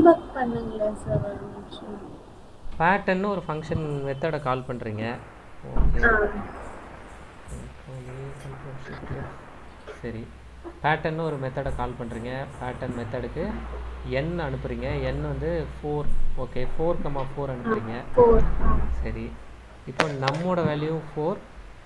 Debug பண்ணுங்களேன் sir ஒரு நிமிஷம் பேட்டர்ன்னு ஒரு ஃபங்க்ஷன் மெத்தடை கால் பண்ணுறீங்க ஓகே ஆ சரி பேட்டர்ன்னு ஒரு மெத்தடை கால் பண்ணுறீங்க பேட்டர்ன் மெத்தடுக்கு என் அனுப்புகிறீங்க என் வந்து four okay four comma four அனுப்புகிறீங்க ஃபோர் சரி இப்போ நம்மோட வேல்யூ ஃபோர்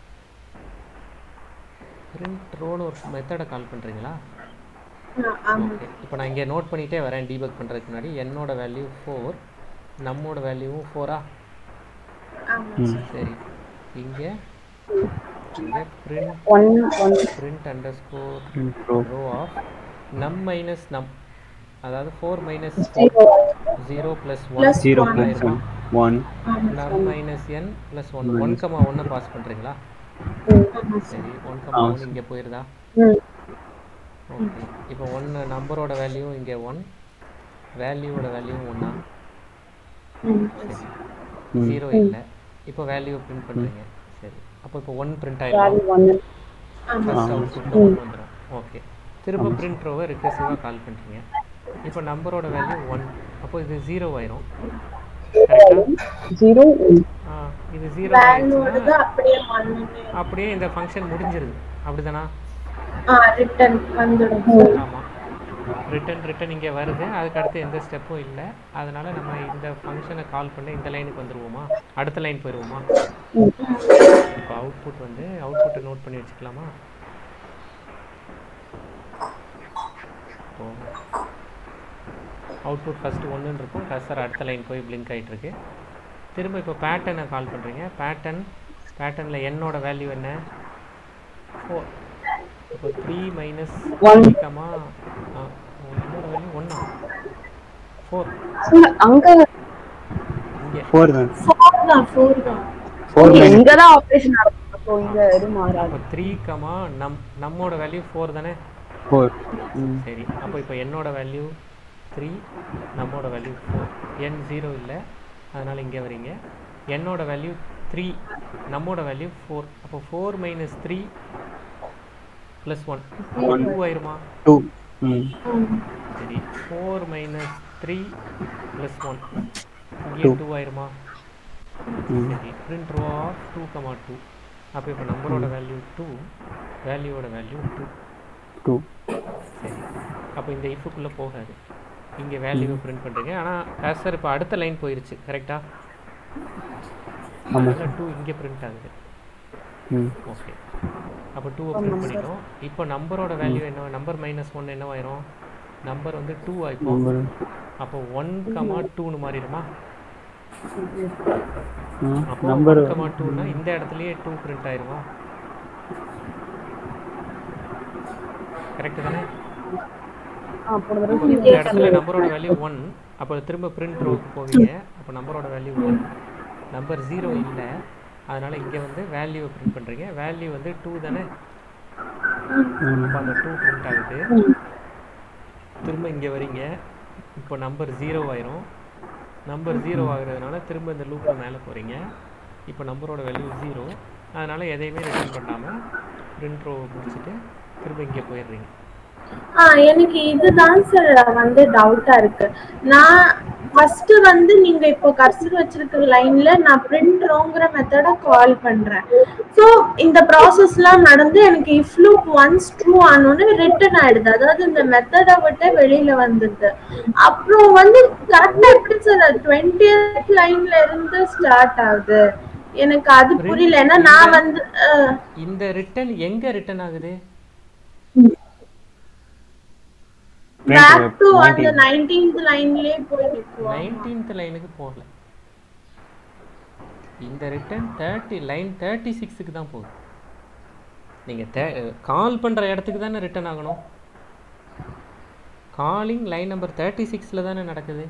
பிரிண்ட் ரோன்னு ஒரு மெத்தடை கால் பண்ணுறீங்களா ஆமாம் ஓகே இப்போ நான் இங்கே நோட் பண்ணிகிட்டே வரேன் டீபக் பண்ணுறதுக்கு முன்னாடி என்னோட வேல்யூ ஃபோர் நம்மோட வேல்யூவும் ஃபோரா ஆமாம் சரி இங்கே இங்கே print one one print underscore row row of num minus num அதாவது four minus zero zero plus one Plus zero one. Plus one one num minus N plus one one comma ஒன்று pass பண்ணுறீங்களா சரி one comma one இங்கே போயிருதா ம் okay இப்போ ஒன்று நம்பரோட value இங்கே ஒன் வேல்யூவோட வேல்யூ ஒன்றா ம் சரி ம். ஜீரோ இல்லை இப்போ வேல்யூ பிரிண்ட் பண்ணுறீங்க சரி அப்போ இப்போ ஒன் பிரிண்ட் ஆயிடும் வேல்யூ ஒன்று ஃபர்ஸ்ட் அவுட்புட்டில் ஒன் வந்துடும் ஓகே திரும்ப பிரிண்ட் ரோவை ரிகர்சிவாக கால் பண்ணுறீங்க இப்போ நம்பரோட வேல்யூ ஒன் அப்போ இது ஜீரோ ஆயிரும் கரெக்டா ஜீரோ ஒன் ஆ இது ஜீரோ வேல்யூவோடது அப்படியே ஒன்னு அப்படியே இந்த ஃபங்க்ஷன் முடிஞ்சிருது அப்படிதானா ஆ ரிட்டன் வந்துடும் சார் ஆமாம் ரிட்டன் ரிட்டன் இங்கே வருது அதுக்கு அடுத்து எந்த ஸ்டெப்பும் இல்லை அதனால நம்ம இந்த ஃபங்க்ஷனை கால் பண்ணி இந்த லைனுக்கு வந்துருவோமா அடுத்த லைன் போயிடுவோமா இப்போ அவுட்புட் வந்து அவுட்புட்டை நோட் பண்ணி வச்சுக்கலாமா அவுட்புட் ஃபஸ்ட்டு ஒன்றுன்னு இருக்கும் கர்சர் அடுத்த லைன் போய் பிளிங்க் ஆயிட்டு இருக்கு திரும்ப இப்போ பேட்டர்னை கால் பண்ணுறீங்க பேட்டர்ன் பேட்டர்னில் என்னோட வேல்யூ என்ன ஃபோர் இப்போ த்ரீ மைனஸ் One. கமா என்னோட வேல்யூ ஒன்றா ஃபோர் அங்க இங்கே ஃபோர் தான் ஃபோர் தான் ஃபோர் தான் ஃபோர் மைனஸ் இங்கதான் ஆபரேஷன் நடக்கும் அப்போ இங்க எதுவும் மாறாது இப்போ த்ரீ கமா நம் நம்மோட வேல்யூ ஃபோர் தானே ஃபோர் ம் சரி அப்போ இப்போ என்னோட வேல்யூ த்ரீ நம்மோட வேல்யூ ஃபோர் என் ஜீரோ இல்லை அதனால் இங்கே வரீங்க என்னோட வேல்யூ த்ரீ நம்மோட வேல்யூ ஃபோர் அப்போ four minus three plus one two ஆயிருமா டூ ம் சரி four minus three plus one இங்கே டூ ஆயிருமா ம் சரி print row of two comma two அப்போ இப்போ நம்பரோட வேல்யூ டூ வேல்யூவோட வேல்யூ டூ டூ சரி அப்போ இந்த இஃபுக்குள்ளே போகாது இங்கே வேல்யூவை பிரிண்ட் பண்ணுறீங்க ஆனால் சார் இப்போ அடுத்த லைன் போயிருச்சு கரெக்டா ஆமாம் அதனால் டூ இங்கே பிரிண்ட் ஆகுது ம் ஓகே அப்போ டூவை பிரிண்ட் பண்ணிட்டோம் இப்போ நம்பரோட வேல்யூ என்ன நம்பர் மைனஸ் ஒன் என்னவாயிரும் நம்பர் வந்து டூ ஆயிப்போம் நம்பர் அப்போ ஒன் கமா டூன்னு மாறிடுமா அப்போ நம்பர் ஒன் கமா டூனா இந்த இடத்துலயே டூ பிரிண்ட் ஆயிருமா கரெக்ட் தானே அப்போ அப்போ இந்த இடத்துல நம்பரோட வேல்யூ ஒன் அப்போ திரும்ப பிரிண்ட் ரோக்கு போவீங்க அப்போ நம்பரோட வேல்யூ ஒன் நம்பர் ஜீரோ இல்லை அதனால இங்கே வந்து வேல்யூவை பிரிண்ட் பண்ணுறீங்க வேல்யூ வந்து டூ தானே அப்போ அந்த டூ பிரிண்ட் ஆகுது திரும்ப இங்கே வரீங்க இப்போ நம்பர் ஜீரோ ஆயிரும் நம்பர் ஜீரோ ஆகுறதுனால திரும்ப இந்த லூப்பில் மேலே போகிறீங்க இப்போ நம்பரோட வேல்யூ ஜீரோ அதனால் எதையுமே ரிட்டர்ன் பண்ணாமல் பிரிண்ட் ரோ முடிச்சுட்டு திரும்ப இங்கே போயிடுறீங்க ஆ எனக்கு இதுதான் சார் வந்து டவுட்டா இருக்கு நான் ஃபர்ஸ்ட் வந்து நீங்க இப்போ கர்சர் வச்சிருக்கிற லைன்ல நான் பிரிண்ட் ரோங்கிற மெத்தட கால் பண்றேன் ஸோ இந்த ப்ராசஸ்லாம் நடந்து எனக்கு இஃப் லூப் ஒன்ஸ் ட்ரூ ஆனோன்னு ரிட்டர்ன் ஆயிடுது அதாவது இந்த மெத்தடை விட்டு வெளியில வந்துடுது அப்புறம் வந்து கரெக்டா எப்படி சார் டுவெண்ட்டி லைன்ல இருந்து ஸ்டார்ட் ஆகுது எனக்கு அது புரியல ஏன்னா நான் வந்து அஹ், இந்த ரிட்டர்ன் எங்கே ரிட்டர்ன் ஆகுது பேக் டு அந்த நைன்டீன்த் லைன்லயே போய் நிற்கும் நைன்டீன்த் லைனுக்கு போகல இந்த ரிட்டர்ன் தேர்ட்டி லைன் தேர்ட்டி சிக்ஸுக்கு தான் போகுது நீங்கள் கால் பண்ணுற இடத்துக்கு தானே ரிட்டர்ன் ஆகணும் காலிங் லைன் நம்பர் தேர்ட்டி சிக்ஸில் தானே நடக்குது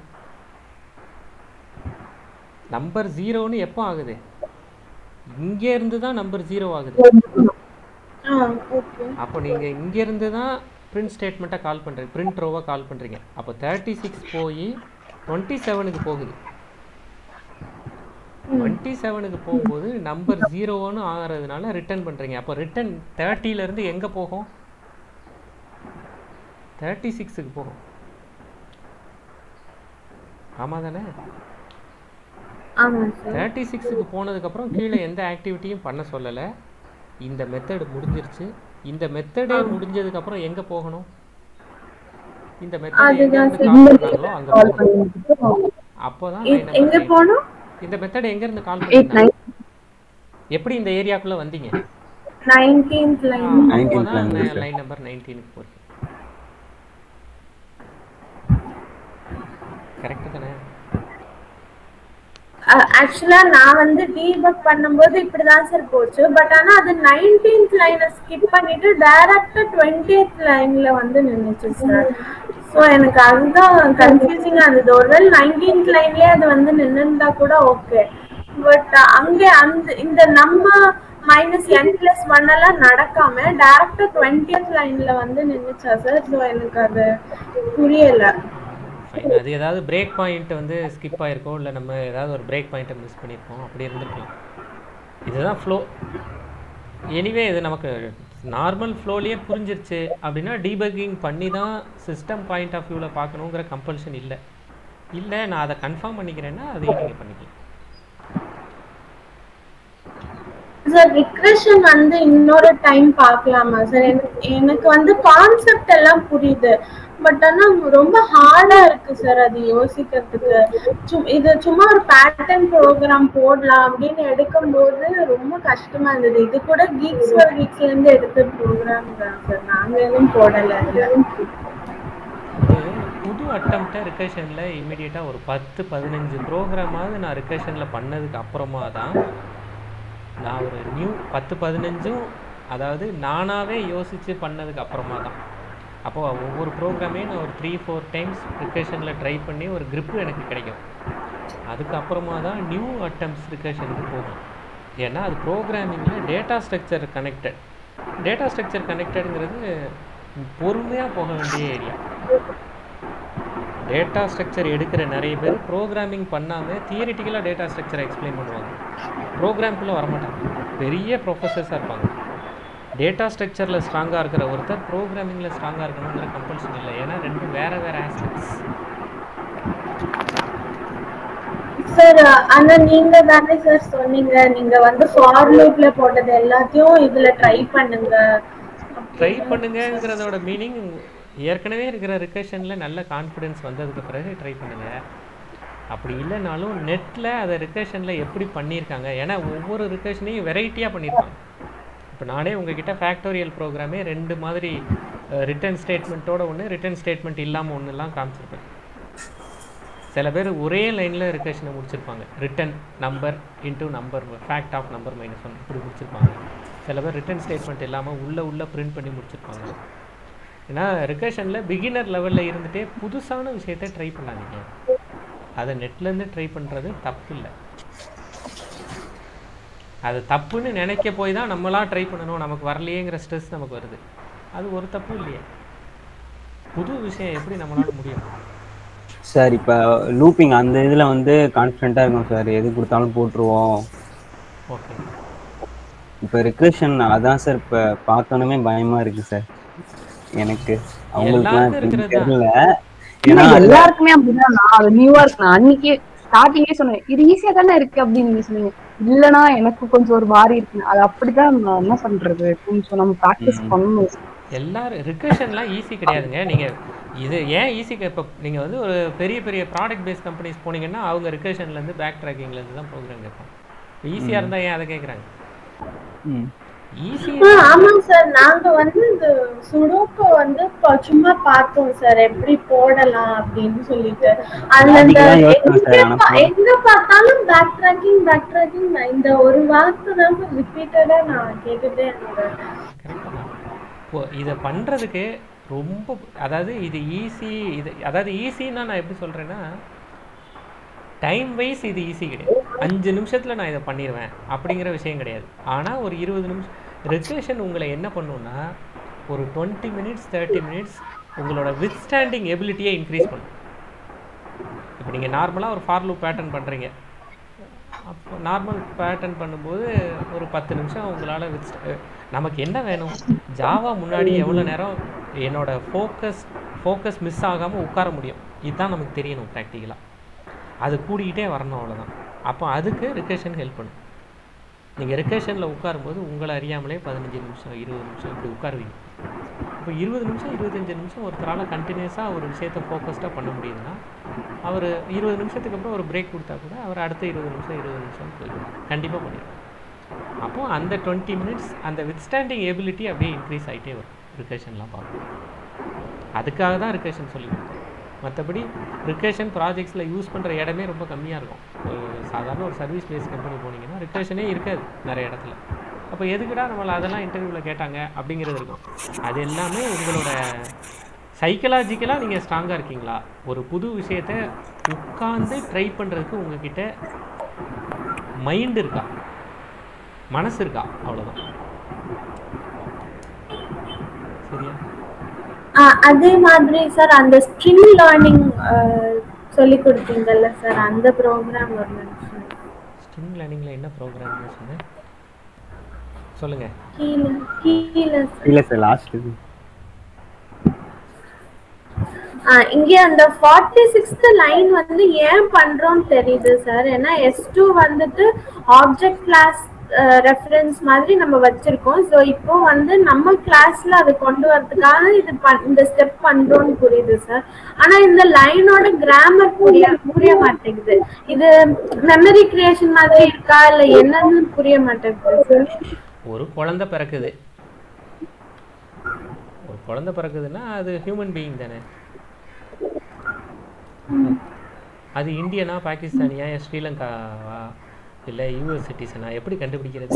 நம்பர் ஜீரோன்னு எப்போ ஆகுது இங்கே இருந்து தான் நம்பர் ஜீரோ ஆகுது ஆ ஓகே அப்போ நீங்கள் இங்கேருந்து தான் பிரிண்ட் ஸ்டேட்மெண்ட்டை கால் பண்ணுறீங்க பிரிண்ட் ரோவை கால் பண்ணுறீங்க அப்போ தேர்ட்டி சிக்ஸ் போய் டுவெண்ட்டி செவனுக்கு போகுது டுவெண்ட்டி செவனுக்கு போகும்போது நம்பர் ஜீரோன்னு ஆகிறதுனால ரிட்டர்ன் பண்ணுறீங்க அப்போ ரிட்டர்ன் தேர்ட்டியிலேருந்து எங்கே போகும் தேர்ட்டி சிக்ஸுக்கு போகும் ஆமாம் தானே ஆமா சார் தேர்ட்டி சிக்ஸுக்கு போனதுக்கப்புறம் கீழே எந்த ஆக்டிவிட்டியும் பண்ண சொல்லலை இந்த மெத்தடு முடிஞ்சிருச்சு இந்த மெத்தடே முடிஞ்சதுக்கப்புறம் எங்கே போகணும் இந்த மெத்தட் அதுதான் எங்கேருந்து sir. கால் பண்ணாங்களோ அங்கே கால் போகணும் பண்ணிட்டு அப்போ தான் எ- எங்க போனோம் இந்த மெத்தட் எங்கேருந்து கால் எயிட் பண்ணிருந்தாங்க நைன் எப்படி இந்த ஏரியாக்குள்ளே வந்தீங்க நைன்டீன்த் லைன் அப்போ 19th line தான் sir. லைன் நம்பர் நைன்டீனுக்கு போகிறீங்க கரெக்டு தானே ஆக்சுவலா நான் வந்து டீபக் பண்ணும்போது இப்படிதான் சார் போச்சு பட் ஆனா அது நைன்டீன்த் லைனை ஸ்கிப் பண்ணிட்டு டைரக்டா டுவெண்ட்டியத் லைன்ல வந்து நின்னுச்சு சார் ஸோ எனக்கு அதுதான் கன்ஃபியூசிங்கா இருந்தது ஒருவேளை நைன்டீன்த் லைன்லயே அது வந்து நின்னுந்தா கூட ஓகே பட் அங்கே அந்த இந்த நம்ம மைனஸ் என் பிளஸ் ஒன் எல்லாம் நடக்காம டைரக்டா டுவெண்ட்டியத் லைன்ல வந்து நின்னுச்சா சார் ஸோ எனக்கு அது புரியல ஃபைன் அது ஏதாவது பிரேக் பாயிண்ட் வந்து ஸ்கிப் ஆயிருக்கோ இல்லை நம்ம ஏதாவது ஒரு பிரேக் பாயிண்ட்டை மிஸ் பண்ணியிருக்கோம் அப்படி இருந்திருக்கலாம் இதுதான் ஃப்ளோ எனிவே இது நமக்கு நார்மல் ஃப்ளோலேயே புரிஞ்சிருச்சு அப்படின்னா டீபக்கிங் பண்ணி தான் சிஸ்டம் பாயிண்ட் ஆஃப் வியூவில் பார்க்கணுங்கிற கம்பல்ஷன் இல்லை இல்லை நான் அதை கன்ஃபார்ம் பண்ணிக்கிறேன்னா அதையும் நீங்கள் பண்ணிக்கலாம் சார் ரிக்ரெஷன் வந்து இன்னொரு டைம் பார்க்கலாமா சார் எனக்கு எனக்கு வந்து கான்செப்ட் எல்லாம் புரியுது பட் ஆனா ரொம்ப ஹார்டா இருக்கு சார் அது யோசிக்கிறதுக்கு சு- இது சும்மா ஒரு பேட்டர்ன் ப்ரோக்ராம் போடலாம் அப்படின்னு எடுக்கும்போது ரொம்ப கஷ்டமா இருந்தது இது கூட கீக்ஸ் ஃபார் கீக்ஸ்ல இருந்து எடுத்த ப்ரோக்ராம் தான் சார் நாங்க எதுவும் போடல அதுல. ஒரு புது அட்டம்ப்டை ரிகர்ஷனில் இமீடியட்டாக ஒரு பத்து பதினஞ்சு ப்ரோக்ராமாவது நான் ரிகர்ஷனில் பண்ணதுக்கு அப்புறமா தான் நான் ஒரு நியூ பத்து பதினஞ்சும் அதாவது நானாகவே யோசித்து பண்ணதுக்கு அப்புறமா தான் அப்போது ஒவ்வொரு ப்ரோக்ராமையும் நான் ஒரு த்ரீ ஃபோர் டைம்ஸ் ரிகர்ஷனில் ட்ரை பண்ணி ஒரு grip எனக்கு கிடைக்கும் அதுக்கப்புறமா தான் நியூ அட்டம்ப்ட்ஸ் ரிகர்ஷனுக்கு போகும் ஏன்னா அது ப்ரோக்ராமிங்கில் data structure connected data structure கனெக்டடுங்கிறது பொறுமையாக போக வேண்டிய ஏரியா டேட்டா ஸ்ட்ரக்சர் எடுக்கிற நிறைய பேர் ப்ரோக்ராமிங் பண்ணாமல் தியரிட்டிக்கலாக டேட்டா ஸ்ட்ரக்சரை எக்ஸ்பிளைன் பண்ணுவாங்க ப்ரோக்ராம்குள்ளே வரமாட்டாங்க பெரிய ப்ரொஃபஸர்ஸாக இருப்பாங்க டேட்டா ஸ்ட்ரக்சரில் ஸ்ட்ராங்காக இருக்கிற ஒருத்தர் ப்ரோக்ராமிங்கில் ஸ்ட்ராங்காக இருக்கணுங்கிற கம்பல்ஷன் இல்லை ஏன்னா ரெண்டும் வேறு வேறு ஆஸ்பெக்ட்ஸ் சார் ஆனா நீங்க தானே சார் சொன்னீங்க நீங்க வந்து ஃபார் லூப்ல போட்டது எல்லாத்தையும் இதுல ட்ரை பண்ணுங்க ட்ரை பண்ணுங்கங்கிறதோட மீனிங் ஏற்கனவே இருக்கிற ரிகர்ஷனில் நல்ல கான்ஃபிடென்ஸ் வந்ததுக்கு பிறகு ட்ரை பண்ணுங்க அப்படி இல்லைனாலும் நெட்டில் அதை ரிகர்ஷனில் எப்படி பண்ணியிருக்காங்க ஏன்னா ஒவ்வொரு ரிகர்ஷனையும் வெரைட்டியாக பண்ணியிருப்பாங்க இப்போ நானே உங்ககிட்ட ஃபேக்டோரியல் ப்ரோக்ராமே ரெண்டு மாதிரி ரிட்டர்ன் ஸ்டேட்மெண்ட்டோட ஒன்று ரிட்டர்ன் ஸ்டேட்மெண்ட் இல்லாமல் ஒன்றுலாம் காமிச்சிருப்பேன் சில பேர் ஒரே லைனில் ரிகர்ஷனை முடிச்சிருப்பாங்க return number into number fact of number minus one இப்படி முடிச்சிருப்பாங்க சில பேர் ரிட்டன் ஸ்டேட்மெண்ட் இல்லாமல் உள்ளே உள்ளே பிரிண்ட் பண்ணி முடிச்சிருப்பாங்க ஏன்னா ரிகர்ஷனில் பிகினர் லெவலில் இருந்துகிட்டே புதுசான விஷயத்தை ட்ரை பண்ணாதீங்க அதை நெட்லேருந்து ட்ரை பண்ணுறது தப்பு இல்லை அது தப்புன்னு நினைக்க போய் தான் நம்மளாம் ட்ரை பண்ணணும் நமக்கு வரலையேங்கிற ஸ்ட்ரெஸ் நமக்கு வருது அது ஒரு தப்பு இல்லையே புது விஷயம் எப்படி நம்மளால முடியும் சார் இப்போ லூப்பிங் அந்த இதில் வந்து கான்ஃபிடென்ட்டாக இருக்கும் சார் எது கொடுத்தாலும் போட்டுருவோம் ஓகே இப்போ ரிக்ரெஷன் அதான் சார் இப்போ பார்த்தோன்னே பயமாக இருக்குது சார் எனக்கு அவங்களுக்குலாம் எல்லாருக்கும் எப்படின்னு இருக்கிறது தெரியல ஏன்னா ஏன்னா அதுல- எல்லாருக்குமே அப்படிதான் நான் அது நியூவா இருக்கு நான் அன்னைக்கே ஸ்டார்டிங்கே சொன்னேன் இது ஈஸியா தானே இருக்கு அப்படின்னு நீங்க சொன்னீங்க இல்லனா எனக்கு கொஞ்சம் ஒரு வாரி இருக்கு அது அப்படிதான் நான் என்ன பண்றது கொஞ்சம் நம்ம ப்ராக்டிஸ் பண்ணணும் எல்லாரும் ரிகர்ஷன்லாம் ஈஸி கிடையாதுங்க நீங்கள் இது ஏன் ஈஸி இப்போ நீங்கள் வந்து ஒரு பெரிய பெரிய ப்ராடக்ட் பேஸ் கம்பெனிஸ் போனீங்கன்னா அவங்க ரிகர்ஷன்லேருந்து பேக் ட்ராக்கிங்லேருந்து தான் ப்ரோக்ராம் கேட்பாங்க ஈஸியாக இருந்தால் ஏன் அதை கேட்குறாங்க ம் ஈஸி ஆ, ஆமாங்க சார் நாங்க வந்து இந்த சுடோக்கோ வந்து ப- சும்மா பார்த்தோம் சார் எப்படி போடலாம் அப்படின்னு சொல்லிட்டு அதுல இந்த அதுக்குதான் யோசிச்சேன் எங்க சார், ஆனா பா- போ- எங்க பார்த்தாலும் பேக் ட்ராக்கிங் பேக் ட்ராக்கிங் இந்த ஒரு வார்த்தை தான் ரிப்பீட்டடா நான் கேட்டுட்டே இருந்தேன் கரெக்டாக தான் இப்போ இதை பண்ணுறதுக்கு ரொம்ப அதாவது இது ஈஸி இது அதாவது ஈஸின்னா நான் எப்படி சொல்கிறேன்னா டைம் வைஸ் இது ஈஸி கிடையாது அஞ்சு நிமிஷத்தில் நான் இதை பண்ணிடுவேன் அப்படிங்கிற விஷயம் கிடையாது ஆனால் ஒரு இருபது நிமிஷம் ரெக்ரேஷன் உங்களை என்ன பண்ணுன்னா ஒரு டுவெண்ட்டி மினிட்ஸ் தேர்ட்டி மினிட்ஸ் உங்களோட வித் ஸ்டாண்டிங் எபிலிட்டியை இன்க்ரீஸ் பண்ணும் இப்போ நீங்கள் நார்மலாக ஒரு ஃபார்லூ பேட்டர்ன் பண்ணுறீங்க அப்போ நார்மல் பேட்டர்ன் பண்ணும்போது ஒரு பத்து நிமிஷம் உங்களால் வித் நமக்கு என்ன வேணும் ஜாவா முன்னாடி எவ்வளோ நேரம் என்னோட ஃபோக்கஸ் ஃபோக்கஸ் மிஸ் ஆகாமல் உட்கார முடியும் இதுதான் நமக்கு தெரியணும் ப்ராக்டிக்கலாக அது கூடிக்கிட்டே வரணும் அவ்வளோதான் அப்போ அதுக்கு ரிகர்ஷன் ஹெல்ப் பண்ணும் நீங்கள் ரிகர்ஷனில் உட்காரும்போது உங்களை அறியாமலே பதினஞ்சு நிமிஷம் இருபது நிமிஷம் இப்படி உட்காருவீங்க இப்போ இருபது நிமிஷம் இருபத்தஞ்சு நிமிஷம் ஒருத்தரால் கண்டினியூஸாக ஒரு விஷயத்தை ஃபோக்கஸ்டாக பண்ண முடியுதுன்னா அவர் இருபது நிமிஷத்துக்கு அப்புறம் ஒரு பிரேக் கொடுத்தா கூட அவர் அடுத்த இருபது நிமிஷம் இருபது நிமிஷம் போயிடுவார் கண்டிப்பாக பண்ணிடுவார் அப்போ அந்த டுவெண்ட்டி மினிட்ஸ் அந்த வித்ஸ்டாண்டிங் எபிலிட்டி அப்படியே இன்க்ரீஸ் ஆகிட்டே வரும் ரிகர்ஷன்லாம் பார்ப்போம் அதுக்காக தான் ரிகர்ஷன் சொல்லி கொடுத்தோம் மற்றபடி ரிகர்ஷன் ப்ராஜெக்ட்ஸில் யூஸ் பண்ணுற இடமே ரொம்ப கம்மியாக இருக்கும் ஒரு சாதாரண ஒரு சர்வீஸ் பேஸ் கம்பெனி போனீங்கன்னா ரிகர்ஷனே இருக்காது நிறைய இடத்துல அப்போ எதுக்குடா நம்மளை அதெல்லாம் இன்டர்வியூவில் கேட்டாங்க அப்படிங்கிறது இருக்கும் அது எல்லாமே உங்களோட சைக்கலாஜிக்கலாக நீங்கள் ஸ்ட்ராங்காக இருக்கீங்களா ஒரு புது விஷயத்தை உட்காந்து ட்ரை பண்ணுறதுக்கு உங்ககிட்ட மைண்ட் இருக்கா மனசு இருக்கா அவ்வளோதான் சரியா ஆ, அதே மாதிரி சார் அந்த ஸ்ட்ரிங் லேர்னிங் சொல்லி கொடுத்தீங்கல்ல சார் அந்த ப்ரோக்ராம் ஒரு நிமிஷம் ஸ்ட்ரிங் லேர்னிங்கில் என்ன ப்ரோக்ராம்னு சொன்னேன் சொல்லுங்கள் கீழே கீழே சார் இல்ல சார் லாஸ்ட் இது ஆ, இங்கே அந்த ஃபார்ட்டி சிக்ஸ்த் லைன் வந்து ஏன் பண்றோம்னு தெரியுது சார் ஏன்னா எஸ் டூ வந்துட்டு ஆப்ஜெக்ட் கிளாஸ் ரெஃபரன்ஸ் மாதிரி நம்ம வச்சிருக்கோம் ஸோ இப்போ வந்து நம்ம கிளாஸ்ல அதை கொண்டு வரதுக்காக இது பண்- இந்த ஸ்டெப் பண்றோம்னு புரியுது சார் ஆனா இந்த லைனோட கிராமர் புரிய புரிய மாட்டேங்குது இது மெமரி கிரியேஷன் மாதிரி இருக்கா இல்ல என்னன்னு புரிய மாட்டேங்குது சார் ஒரு குழந்தை பிறக்குது ஒரு குழந்தை பிறக்குதுன்னா அது ஹியூமன் பீயிங் தானே அது இந்தியனா பாகிஸ்தானியா ஸ்ரீலங்காவா இல்லை யூஎஸ் சிட்டிசனா எப்படி கண்டுபிடிக்கிறது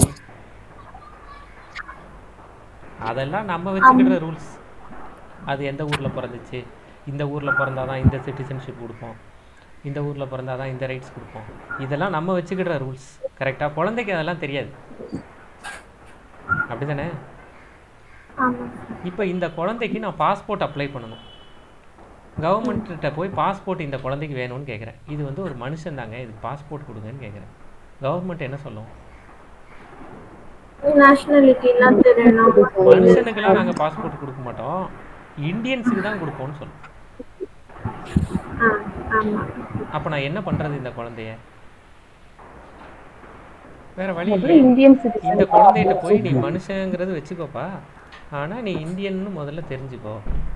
அதெல்லாம் நம்ம வச்சுக்கிற ரூல்ஸ் அது எந்த ஊரில் பிறந்துச்சு இந்த ஊரில் பிறந்தாதான் இந்த சிட்டிசன்ஷிப் கொடுப்போம் இந்த ஊரில் பிறந்தாதான் இந்த ரைட்ஸ் கொடுப்போம் இதெல்லாம் நம்ம வச்சுக்கிற ரூல்ஸ் கரெக்டாக குழந்தைக்கு அதெல்லாம் தெரியாது அப்படிதானே ஆமா இப்போ இந்த குழந்தைக்கு நான் பாஸ்போர்ட் அப்ளை பண்ணணும் கவர்மெண்ட்டிட்ட போய் பாஸ்போர்ட் இந்த குழந்தைக்கு வேணும்னு கேட்குறேன் இது வந்து ஒரு மனுஷன் தாங்க இதுக்கு பாஸ்போர்ட் கொடுங்கன்னு கேட்குறேன் கவர்மெண்ட் என்ன சொல்லும் நேஷனாலிட்டி எல்லாம் தெரியணும் மனுஷனுக்கெல்லாம் நாங்கள் பாஸ்போர்ட் கொடுக்க மாட்டோம் இந்தியன்ஸுக்கு தான் கொடுப்போம்னு சொல்லும் ஆ, ஆமா அப்போ நான் என்ன பண்ணுறது இந்த குழந்தைய வேற வழி அப்புறம் இல்லை இந்தியன் சிட்டிசன் இந்த குழந்தைகிட்ட போய் நீ மனுஷங்கிறது வச்சுக்கோப்பா ஆனால் நீ இந்தியன்னு முதல்ல தெரிஞ்சுக்கோ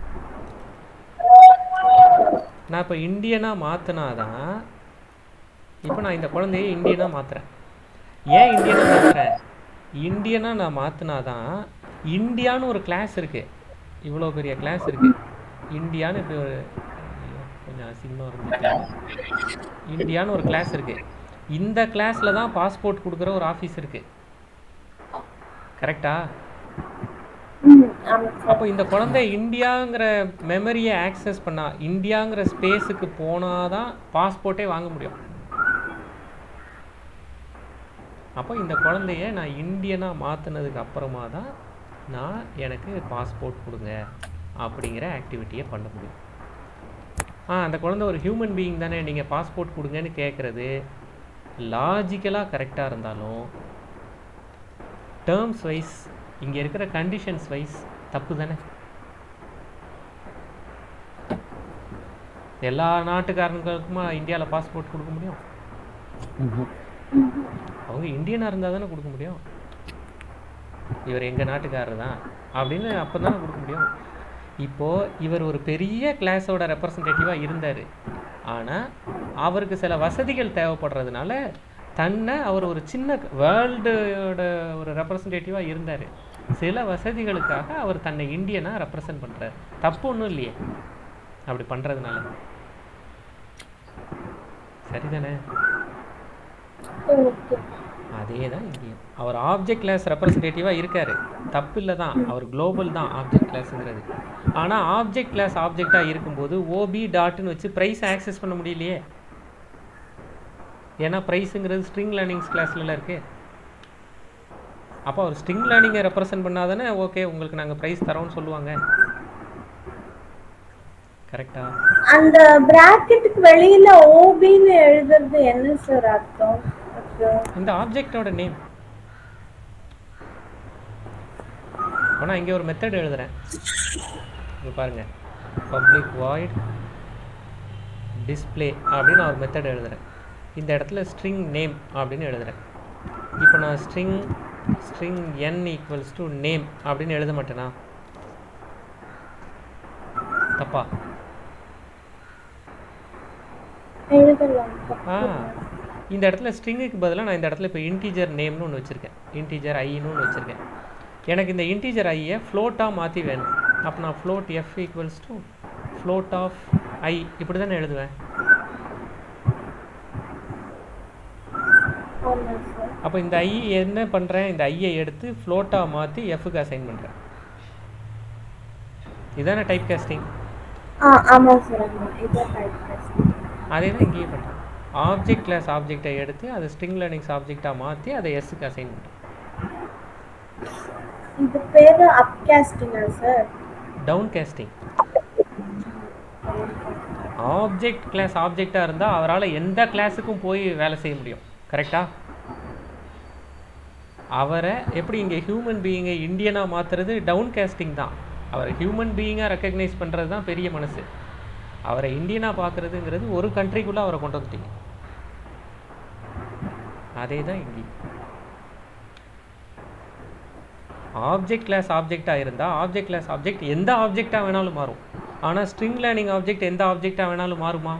நான் இப்போ இந்தியனாக மாற்றினாதான் இப்போ நான் இந்த குழந்தைய இந்தியனாக மாற்றுறேன் ஏன் இந்தியனாக மாற்றுறேன் இந்தியனாக நான் மாற்றினாதான் இந்தியான்னு ஒரு கிளாஸ் இருக்குது இவ்வளோ பெரிய கிளாஸ் இருக்குது இந்தியான்னு இப்படி ஒரு ஐயோ, கொஞ்சம் அசிங்கமாக இருந்துச்சு இந்தியான்னு ஒரு கிளாஸ் இருக்குது இந்த கிளாஸில் தான் பாஸ்போர்ட் கொடுக்குற ஒரு ஆஃபீஸ் இருக்குது கரெக்டா ம், ஆமா சார் அப்போ இந்த குழந்தை இந்தியாங்கிற மெமரியை ஆக்சஸ் பண்ணா இந்தியாங்கிற ஸ்பேஸுக்கு போனாதான் பாஸ்போர்ட்டே வாங்க முடியும் அப்போ இந்த குழந்தைய நான் இந்தியனாக மாற்றினதுக்கு அப்புறமா தான் நான் எனக்கு பாஸ்போர்ட் கொடுங்க அப்படிங்கிற ஆக்டிவிட்டியை பண்ண முடியும் ஆ அந்த குழந்தை ஒரு ஹியூமன் பீயிங் தானே நீங்கள் பாஸ்போர்ட் கொடுங்கன்னு கேட்குறது லாஜிக்கலாக கரெக்டாக இருந்தாலும் டேர்ம்ஸ் வைஸ் இங்கே இருக்கிற கண்டிஷன்ஸ் வைஸ் தப்பு தானே எல்லா நாட்டுக்காரங்களுக்குமா இந்தியாவில் பாஸ்போர்ட் கொடுக்க முடியும் அவங்க இந்தியனாக இருந்தால் தானே கொடுக்க முடியும் இவர் எங்கள் நாட்டுக்காரர் தான் அப்படின்னு அப்போ தானே கொடுக்க முடியும் இப்போது இவர் ஒரு பெரிய கிளாஸோட ரெப்ரசன்டேட்டிவாக இருந்தார் ஆனால் அவருக்கு சில வசதிகள் தேவைப்படுறதுனால தன்னை அவர் ஒரு சின்ன வேர்ல்டோட ஒரு ரெப்ரசன்டேட்டிவாக இருந்தார் சில வசதிகளுக்காக அவர் தன்னை இந்தியனாக ரெப்ரசன்ட் பண்ணுறாரு தப்பு ஒன்றும் இல்லையே அப்படி பண்ணுறதுனால சரிதானே ஓகே அதே தான் இங்கேயும் அவர் ஆப்ஜெக்ட் கிளாஸ் ரெப்ரசன்டேட்டிவாக இருக்கார் தப்பு இல்லை தான் அவர் குளோபல் தான் ஆப்ஜெக்ட் கிளாஸுங்கிறது ஆனால் ஆப்ஜெக்ட் கிளாஸ் ஆப்ஜெக்டாக இருக்கும்போது ஓபி டாட்னு வச்சு ப்ரைஸ் ஆக்சஸ் பண்ண முடியலையே ஏன்னா ப்ரைஸுங்கிறது ஸ்ட்ரிங் லேர்னிங்ஸ் கிளாஸ்ல இருக்கு அப்போ அவர் ஸ்ட்ரிங் லேர்னிங்கை ரெப்ரசன்ட் பண்ணாதானே ஓகே உங்களுக்கு நாங்கள் ப்ரைஸ் தரோம்னு சொல்லுவாங்க கரெக்டா அந்த பிராக்கெட்டுக்கு வெளியில ஓபின்னு எழுதுறது என்ன சார் அர்த்தம் அது இந்த ஆப்ஜெக்டோட நேம் இப்போ நான் இங்கே ஒரு மெத்தட் எழுதுறேன் இங்க பாருங்க பப்ளிக் வாய்ட் டிஸ்ப்ளே அப்படின்னு ஒரு மெத்தட் எழுதுறேன் இந்த இடத்துல ஸ்ட்ரிங் நேம் அப்படின்னு எழுதுறேன் இப்போ நான் string string N equals to name அப்படின்னு எழுத மாட்டேனா தப்பா எழுதலாம் ஆ இந்த இடத்துல ஸ்ட்ரிங்குக்கு பதிலாக நான் இந்த இடத்துல இப்போ இன்டீஜர் நேம்னு ஒன்று வச்சுருக்கேன் இன்டீஜர் ஐன்னு ஒன்று வச்சுருக்கேன் எனக்கு இந்த இன்டீஜர் ஐயை ஃப்ளோட்டாக மாற்றி வேணும் அப்போ நான் float F equals to float of I இப்படி தானே எழுதுவேன் ஆமா சார் அப்போ இந்த ஐ என்ன பண்ணுறேன் இந்த ஐயை எடுத்து ஃப்ளோட்டாக மாற்றி எஃப்க்கு அசைன் பண்ணுறேன் இதானே டைப் காஸ்டிங் ஆ ஆமா சார் ஆமா இதான் டைப் டெஸ்ட் அதே தான் இங்கேயும் பண்ணுறேன் ஆப்ஜெக்ட் கிளாஸ் ஆப்ஜெக்டை எடுத்து அதை ஸ்ட்ரிங் லேர்னிங்ஸ் ஆப்ஜெக்டாக மாற்றி அதை எஸ்ஸுக்கு அசைன் பண்ணுறேன் இது பேரு அப்காஸ்டிங்கா sir down casting object class ஆப்ஜெக்டாக இருந்தால் அவரால் எந்த கிளாஸுக்கும் போய் வேலை செய்ய முடியும் கரெக்டா அவரை எப்படி இங்கே ஹியூமன் பீயிங்கை இந்தியனாக மாற்றுறது டவுன் கேஸ்டிங் தான் அவரை ஹியூமன் பீயிங்காக ரெக்கக்னைஸ் பண்ணுறது தான் பெரிய மனசு அவரை இந்தியனாக பார்க்குறதுங்கிறது ஒரு கண்ட்ரிக்குள்ளே அவரை கொண்டு வந்துட்டீங்க அதே தான் இங்கேயும் ஆப்ஜெக்ட் கிளாஸ் ஆப்ஜெக்டாக இருந்தால் ஆப்ஜெக்ட் கிளாஸ் ஆப்ஜெக்ட் எந்த ஆப்ஜெக்டாக வேணாலும் மாறும் ஆனால் ஸ்ட்ரிங் லேர்னிங் ஆப்ஜெக்ட் எந்த ஆப்ஜெக்டாக வேணாலும் மாறுமா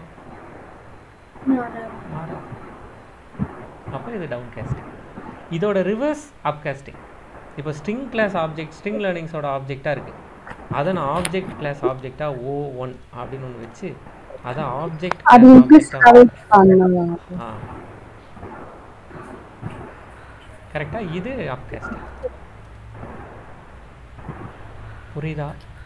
மாறாது அப்போ இது டவுன் காஸ்டிங் இதோட ரிவர்ஸ் அப் காஸ்டிங் இப்போ ஸ்ட்ரிங் கிளாஸ் ஆப்ஜெக்ட் ஸ்ட்ரிங் லேர்னிங்ஸோட ஆப்ஜெக்டாக இருக்குது அதை நான் ஆப்ஜெக்ட் கிளாஸ் ஆப்ஜெக்டாக ஓ ஒன் அப்படின்னு ஒன்று வச்சு அதை ஆப்ஜெக்ட் அது கிளாஸ் இங்கிலீஷ் ஆப்ஜெக்டாக பண்ணலாம் ஆ கரெக்டாக இது அப்காஸ்டிங் புரியுதா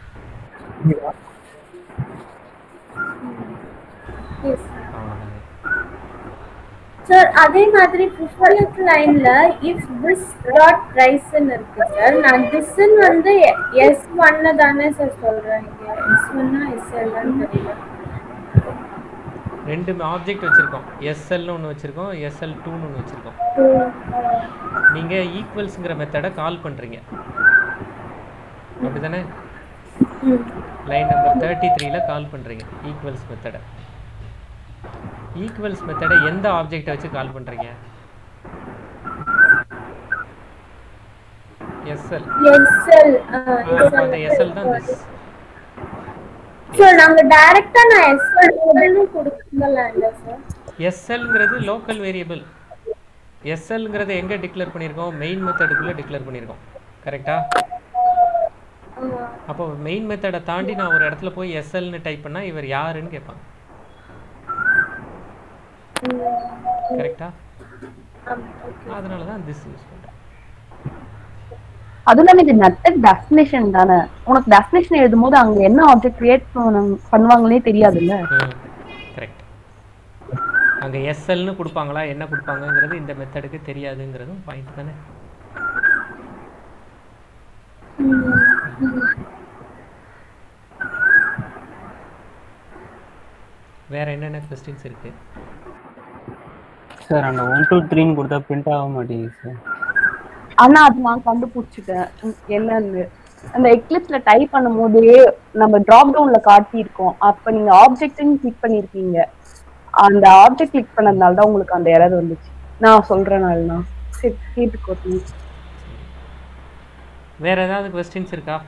எஸ் அவ்வளோதாங்க சார் அதே மாதிரி ஃபிஃப்டியத் லைன்ல இஃப் திஸ் டாட் பிரைஸ்ன்னு இருக்கு சார் நான் திஸ்ன்னு வந்து எஸ் ஒன்னு தானே சார் சொல்றேன் இங்க எஸ் ஒன்னா எஸ் எல்னு தெரியல ரெண்டு ஆப்ஜெக்ட் வச்சுருக்கோம் எஸ்எல்னு ஒன்று வச்சுருக்கோம் எஸ்எல் டூன்னு ஒன்று வச்சுருக்கோம் நீங்கள் ஈக்குவல்ஸுங்கிற மெத்தடை கால் பண்ணுறீங்க அப்படி தானே லைன் நம்பர் தேர்ட்டி த்ரீல கால் பண்ணுறீங்க ஈக்குவல்ஸ் மெத்தடை ஈக்குவல்ஸ் மெத்தடை எந்த ஆப்ஜெக்டை வச்சு கால் பண்ணுறீங்க எஸ்எல் எஸ்எல் அந்த எஸ்எல் தான் திஸ் சார் நாங்க டைரக்டா நான் எஸ்எல் முதல்ல கொடுக்கலாம் இல்ல சார் எஸ்எல்ங்கிறது லோக்கல் வேரியபிள் எஸ்எல்ங்கிறது எங்கே டிக்ளேர் பண்ணியிருக்கோம் மெயின் மெத்தடுக்குள்ளே டிக்ளேர் பண்ணியிருக்கோம் கரெக்டா அப்போ மெயின் மெத்தடை தாண்டி நான் ஒரு இடத்துல போய் எஸ்எல்னு டைப் பண்ணால் இவர் யாருன்னு கேட்பாங்க கரெக்டா அதனால தான் திஸ் யூஸ் பண்ணுறேன் அதுவும் இல்லாம இது நெட்டட் டெஃபினேஷன் தானே உனக்கு டெஃபினேஷன் எழுதும் போது அங்க என்ன ஆப்ஜெக்ட் கிரியேட் பண்ணுவாங்களே தெரியாதுல்ல ம் கரெக்ட் அங்கே எஸ்எல்னு கொடுப்பாங்களா என்ன கொடுப்பாங்கங்கிறது இந்த மெத்தடுக்கு தெரியாதுங்கிறதும் பாயிண்ட் தானே வேற என்னென்ன கொஸ்டின்ஸ் இருக்கு சார் அந்த ஒன் டூ த்ரீன்னு கொடுத்தா பிரிண்ட் ஆக மாட்டேங்குது சார் ஆனா அது நான் கண்டுபிடிச்சிட்டேன் உம், என்னன்னு அந்த எக்லிப்ஸ்ல டைப் பண்ணும் போதே நம்ம டிராப் டவுன்ல காட்டியிருக்கோம் அப்ப நீங்க ஆப்ஜெக்ட்னு கிளிக் பண்ணிருக்கீங்க அந்த ஆப்ஜெக்ட் கிளிக் பண்ணதுனால தான் உங்களுக்கு அந்த எரர் வந்துச்சு நான் சொல்றேனால சரி கேட்டுக்கோ please. வேற ஏதாவது கொஸ்டின்ஸ் இருக்கா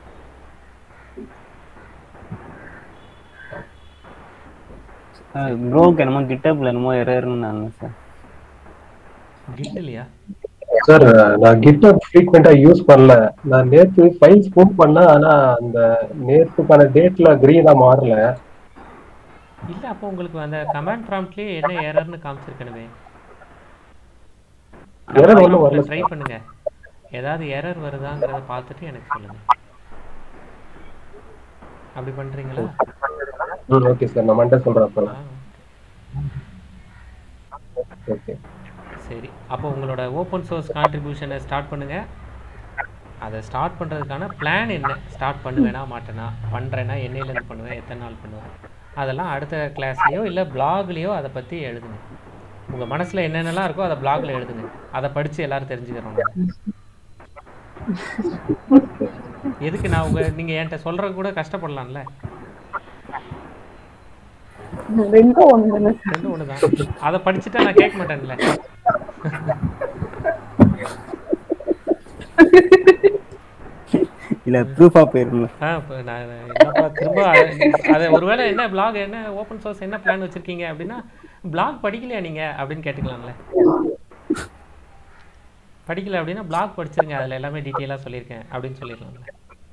ப்ரோக்கு என்னமோ கிட்டப்ல என்னமோ எரர்னாங்க சார் கிட் இல்லையா சார் நான் கிட்டப் ஃப்ரீக்வெண்டா யூஸ் பண்ணல நான் நேத்து ஃபைல்ஸ் மூவ் பண்ணேன் ஆனா அந்த நேத்துக்கான டேட்ல கிரீனா மாறல இல்ல அப்போ உங்களுக்கு அந்த கமாண்ட் ப்ராம்ப்ட்லயே என்ன எரர்னு காமிச்சிருக்கணுமே Error ஒண்ணும் வரல ட்ரை பண்ணுங்க ஏதாவது எரர் வருதாங்கிறத பார்த்துட்டு எனக்கு சொல்லுங்க அப்படி பண்றீங்களா ம் ஓகே சார் நான் மண்டே சொல்றேன் அப்புறம் ஆ, ஓகே சரி அப்போ உங்களோட ஓப்பன் சோர்ஸ் கான்ட்ரிபியூஷனை ஸ்டார்ட் பண்ணுங்க அதை ஸ்டார்ட் பண்றதுக்கான பிளான் என்ன ஸ்டார்ட் பண்ணுவேனா மாட்டேனா பண்றேன்னா என்னையிலேருந்து பண்ணுவேன் எத்தனை நாள் பண்ணுவேன் அதெல்லாம் அடுத்த கிளாஸ்லயோ இல்லை பிளாக்லேயோ அதை பத்தி எழுதுங்க உங்க மனசுல என்னென்னலாம் இருக்கோ அதை பிளாக்ல எழுதுங்க அதை படிச்சு எல்லாரும் தெரிஞ்சுக்கிறோம் நாங்க. எதுக்கு நான் உங்க நீங்க என்கிட்ட சொல்றது கூட கஷ்டப்படலாம்ல ரெண்டும் ஒண்ணுதானே ரெண்டும் ஒன்று தான் அதை படிச்சுட்டா நான் கேட்க மாட்டேன்ல இல்ல ப்ரூஃபா போயிருந்தேன் ஆ இப்போ நான் என்னப்பா திரும்ப அத- அதை ஒருவேளை என்ன blog என்ன ஓப்பன் சோர்ஸ் என்ன பிளான் வச்சிருக்கீங்க அப்படின்னா blog படிக்கலையா நீங்க அப்படின்னு கேட்டுக்கலாம்ல படிக்கல அப்படின்னா blog படிச்சிருங்க அதுல எல்லாமே டீட்டெயிலாக சொல்லியிருக்கேன் அப்படின்னு சொல்லிடலாம்ல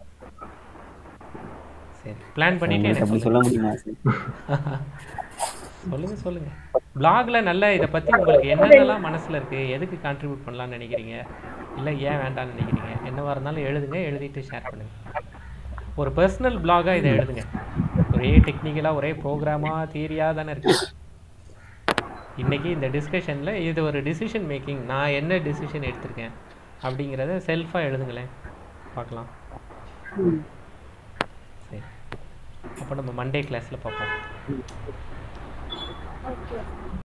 சரி பிளான் பண்ணிட்டு எனக்கு அப்படி சொல்லுங்க சொல்ல முடியுமா சார் சொல்லுங்க சொல்லுங்க பிளாக்ல நல்ல இதை பத்தி உங்களுக்கு என்னென்னலாம் மனசுல இருக்கு எதுக்கு கான்ட்ரிபியூட் பண்ணலாம்னு நினைக்கிறீங்க இல்ல ஏன் வேண்டாம்னு நினைக்கிறீங்க என்னவா இருந்தாலும் எழுதுங்க எழுதிட்டு ஷேர் பண்ணுங்க ஒரு பர்சனல் பிளாகா இதை எழுதுங்க ஒரே டெக்னிக்கலா ஒரே ப்ரோக்ராமா தியரியா தானே இருக்கு இன்னைக்கு இந்த டிஸ்கஷன்ல இது ஒரு டிசிஷன் மேக்கிங் நான் என்ன டிசிஷன் எடுத்திருக்கேன் அப்படிங்கிறத செல்ஃபா எழுதுங்களேன் பார்க்கலாம் சரி அப்போ நம்ம மண்டே கிளாஸ்ல பார்ப்போம் ஓகே